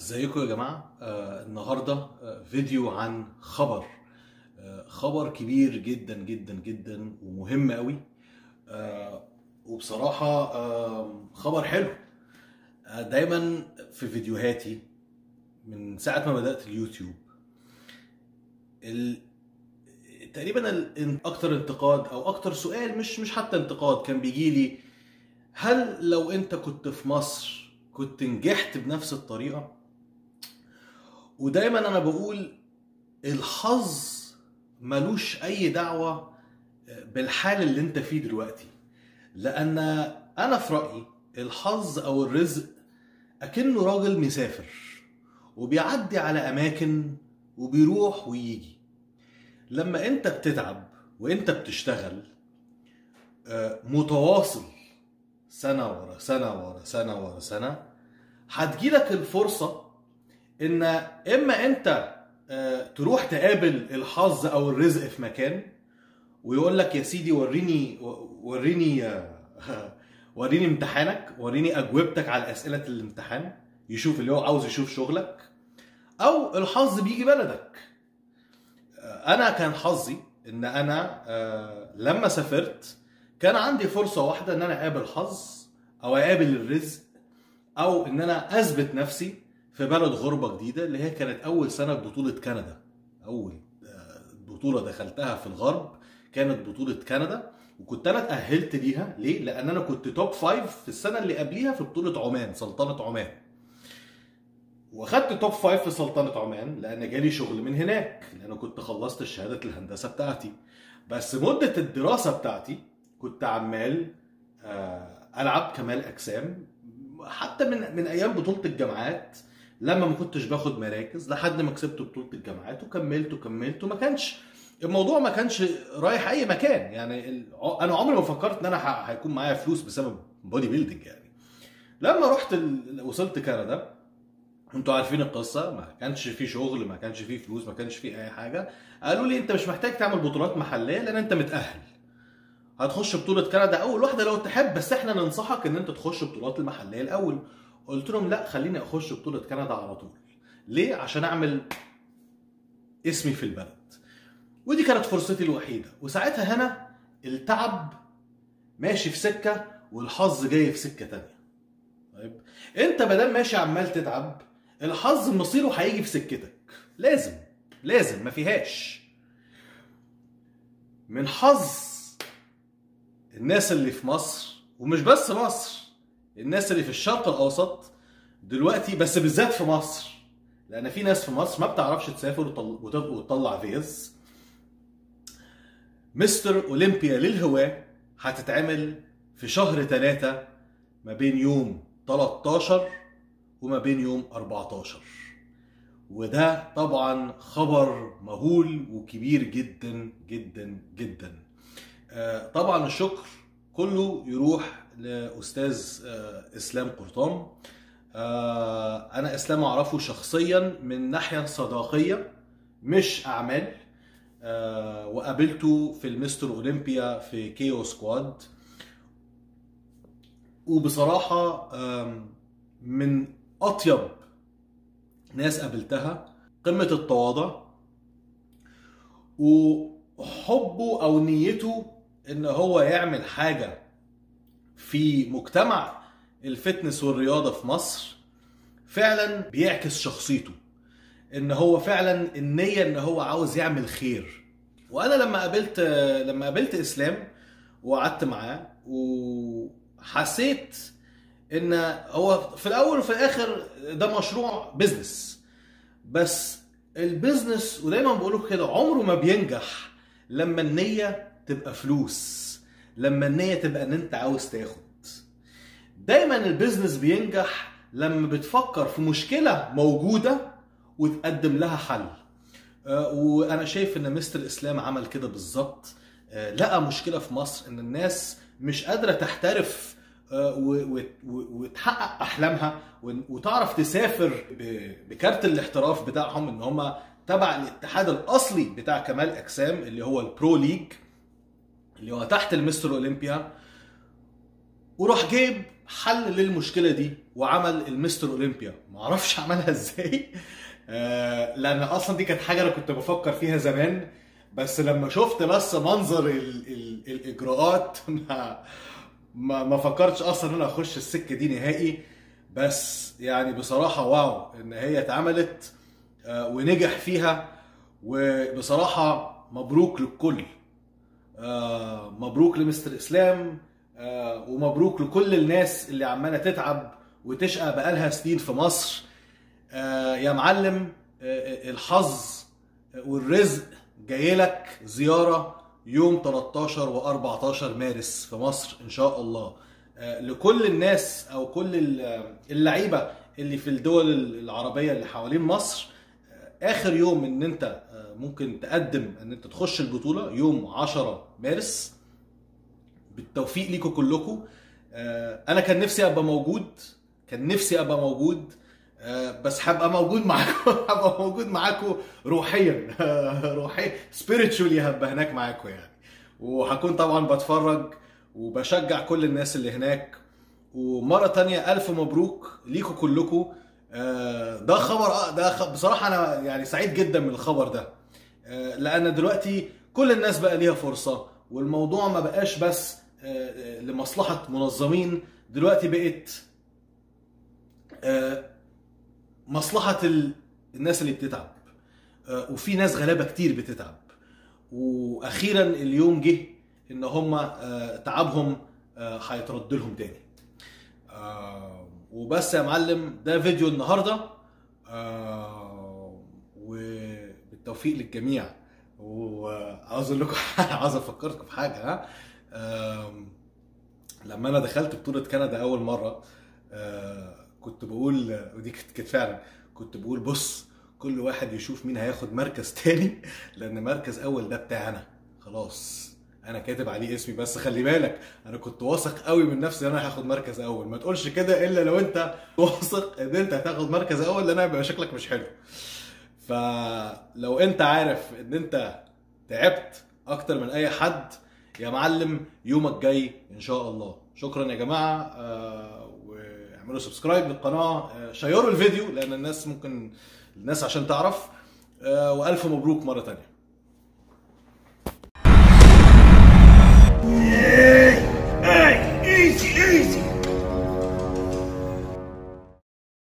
ازيكم يا جماعة آه النهاردة آه فيديو عن خبر آه خبر كبير جدا جدا جدا ومهم قوي آه وبصراحة آه خبر حلو آه دايما في فيديوهاتي من ساعة ما بدأت اليوتيوب ال... تقريبا ال... اكتر انتقاد او اكتر سؤال مش مش حتى انتقاد كان بيجي لي هل لو انت كنت في مصر كنت نجحت بنفس الطريقة ودايما انا بقول الحظ ملوش اي دعوة بالحال اللي انت فيه دلوقتي لان انا في رأيي الحظ او الرزق اكنه راجل مسافر وبيعدي على اماكن وبيروح ويجي لما انت بتتعب وانت بتشتغل متواصل سنة ورا سنة ورا سنة ورا سنة هتجيلك الفرصة ان اما انت تروح تقابل الحظ او الرزق في مكان ويقول لك يا سيدي وريني وريني وريني امتحانك وريني اجوبتك على اسئله الامتحان يشوف اللي هو عاوز يشوف شغلك او الحظ بيجي بلدك انا كان حظي ان انا لما سافرت كان عندي فرصه واحده ان انا اقابل حظ او اقابل الرزق او ان انا اثبت نفسي في بلد غربه جديده اللي هي كانت اول سنه بطوله كندا اول بطوله دخلتها في الغرب كانت بطوله كندا وكنت انا اتاهلت ليها ليه لان انا كنت توب فايف في السنه اللي قبليها في بطوله عمان سلطنه عمان واخدت توب فايف في سلطنه عمان لان جالي شغل من هناك لان كنت خلصت شهاده الهندسه بتاعتي بس مده الدراسه بتاعتي كنت عمال العب كمال اجسام حتى من من ايام بطوله الجامعات لما ما كنتش باخد مراكز لحد ما كسبت بطوله الجامعات وكملت وكملت وما كانش الموضوع ما كانش رايح اي مكان يعني انا عمري ما فكرت ان انا هيكون معايا فلوس بسبب بودي بيلدينج يعني لما رحت ال... وصلت كندا انتوا عارفين القصه ما كانش في شغل ما كانش في فلوس ما كانش في اي حاجه قالوا لي انت مش محتاج تعمل بطولات محليه لان انت متاهل هتخش بطوله كندا اول واحده لو تحب بس احنا ننصحك ان انت تخش بطولات المحليه الاول قلت لهم لا خليني اخش بطوله كندا على طول ليه عشان اعمل اسمي في البلد ودي كانت فرصتي الوحيده وساعتها هنا التعب ماشي في سكه والحظ جاي في سكه تانية طيب انت بدل ماشي عمال تتعب الحظ مصيره هيجي في سكتك لازم لازم ما فيهاش من حظ الناس اللي في مصر ومش بس مصر الناس اللي في الشرق الاوسط دلوقتي بس بالذات في مصر لان في ناس في مصر ما بتعرفش تسافر وتطلع فيز مستر اولمبيا للهواة هتتعمل في شهر ثلاثة ما بين يوم 13 وما بين يوم 14 وده طبعا خبر مهول وكبير جدا جدا جدا طبعا الشكر كله يروح لاستاذ اسلام قرطان انا اسلام اعرفه شخصيا من ناحيه صداقيه مش اعمال وقابلته في المستر اولمبيا في كيو سكواد وبصراحه من اطيب ناس قابلتها قمه التواضع وحبه او نيته ان هو يعمل حاجه في مجتمع الفتنس والرياضه في مصر فعلا بيعكس شخصيته ان هو فعلا النيه ان هو عاوز يعمل خير وانا لما قابلت لما قابلت اسلام وقعدت معاه وحسيت ان هو في الاول وفي الاخر ده مشروع بيزنس بس البيزنس ودايما بقوله كده عمره ما بينجح لما النيه تبقى فلوس لما النيه تبقى ان انت عاوز تاخد دايما البيزنس بينجح لما بتفكر في مشكله موجوده وتقدم لها حل وانا شايف ان مستر اسلام عمل كده بالظبط لقى مشكله في مصر ان الناس مش قادره تحترف وتحقق احلامها وتعرف تسافر بكارت الاحتراف بتاعهم ان هم تبع الاتحاد الاصلي بتاع كمال اجسام اللي هو البرو ليج اللي هو تحت المستر اولمبيا وراح جايب حل للمشكله دي وعمل المستر اولمبيا ما اعرفش عملها ازاي آه، لان اصلا دي كانت حاجه انا كنت بفكر فيها زمان بس لما شفت بس منظر ال ال الاجراءات ما ما, ما فكرتش اصلا ان انا اخش السكه دي نهائي بس يعني بصراحه واو ان هي اتعملت آه، ونجح فيها وبصراحه مبروك للكل آه، مبروك لمستر اسلام آه، ومبروك لكل الناس اللي عماله تتعب وتشقى بقالها سنين في مصر آه، يا معلم آه، الحظ والرزق جاي لك زياره يوم 13 و14 مارس في مصر ان شاء الله آه، لكل الناس او كل ال- اللعيبه اللي في الدول العربيه اللي حوالين مصر آه، اخر يوم ان انت آه، ممكن تقدم ان انت تخش البطوله يوم 10 مارس بالتوفيق ليكم كلكم آه، انا كان نفسي ابقى موجود كان نفسي ابقى موجود آه، بس هبقى موجود معاكم هبقى موجود معاكم روحيا روحيا سبيريتشولي هبقى هناك معاكم يعني وهكون طبعا بتفرج وبشجع كل الناس اللي هناك ومره تانية الف مبروك ليكم كلكم آه، ده خبر آه، ده خ- بصراحه انا يعني سعيد جدا من الخبر ده آه، لان دلوقتي كل الناس بقى ليها فرصه والموضوع ما بقاش بس آه، آه، لمصلحه منظمين دلوقتي بقت آه، مصلحه ال- الناس اللي بتتعب آه، وفي ناس غلابه كتير بتتعب واخيرا اليوم جه ان هم آه، تعبهم آه، هيترد لهم تاني آه، وبس يا معلم ده فيديو النهارده آه، وبالتوفيق للجميع وعاوز اقول لكم عاوز افكركم بحاجه ها آم، لما انا دخلت بطوله كندا اول مره آه، كنت بقول ودي كانت كانت فعلا كنت بقول بص كل واحد يشوف مين هياخد مركز تاني لان مركز اول ده بتاعنا خلاص انا كاتب عليه اسمي بس خلي بالك انا كنت واثق قوي من نفسي ان انا هاخد مركز اول ما تقولش كده الا لو انت واثق ان انت هتاخد مركز اول لان هيبقى شكلك مش حلو فلو انت عارف ان انت تعبت اكتر من اي حد يا معلم يومك جاي ان شاء الله شكرا يا جماعه آه، واعملوا سبسكرايب للقناه آه، شيروا الفيديو لان الناس ممكن الناس عشان تعرف آه، والف مبروك مره تانية Hey, easy,